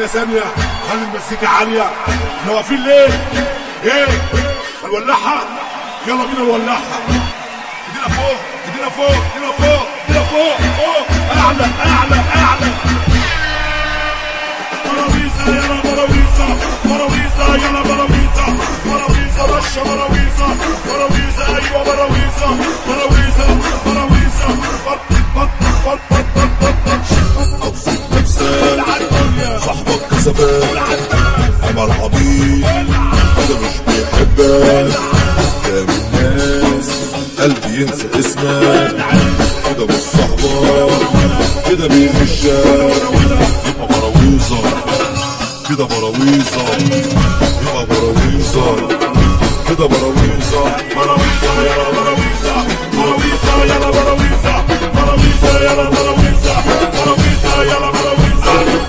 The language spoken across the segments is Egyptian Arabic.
ثانية ثانية خلي المزيكا عالية احنا واقفين ليه؟ ايه؟ هنولعها؟ يلا بينا نولعها ايدينا فوق ايدينا فوق ايدينا فوق ايدينا فوق فوق اعلى اعلى اعلى مراويزة يلا مراويزة مراويزة يلا مراويزة مراويزة رشة مراويزة مراويزة ايوه مراويزة مراويزة مراويزة بط بط بط بط بط بط ابسط نفسك صاحبك كسبك عمل عبيط ده مش بيحبك قدام الناس قلبي ينسى اسمك كده مش صاحبك كده بيغشك يبقى براويزة كده براويزة يبقى براويزة كده براويزة مراويزة يلا مراويزة مراويزة يلا مراويزة مراويزة يلا مراويزة مراويزة يلا مراويزة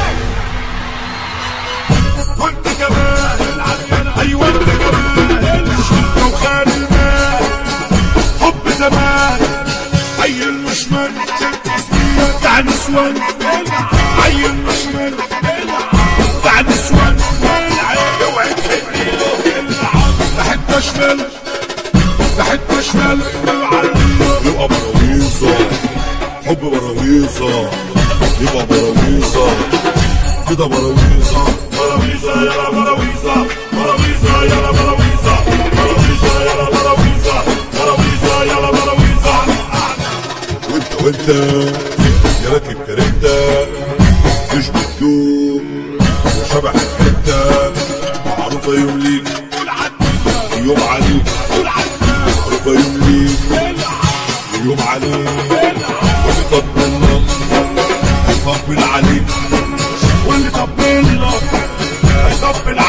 وانت كمان ايوه انت كمان لو خان المال حب زمان عيل مش من بتاع نسوان عيل مش من بتاع نسوان اوعي تحبني لحد شمال لحد شمال يبقى براويزة حب براويزة يبقى براويزة كده براويزة مراويزة يلا مراويزة مراويزة يلا مراويزة مراويزة يلا مراويزة مراويزة يلا مراويزة وانت وانت يا راكب كاريتا مش بتدوم شبح الحتة معروفة يوم ليك يوم عليك معروفة يوم ليك ويوم عليك واللي طبل لك يطبل عليك واللي طبل لك هيطبل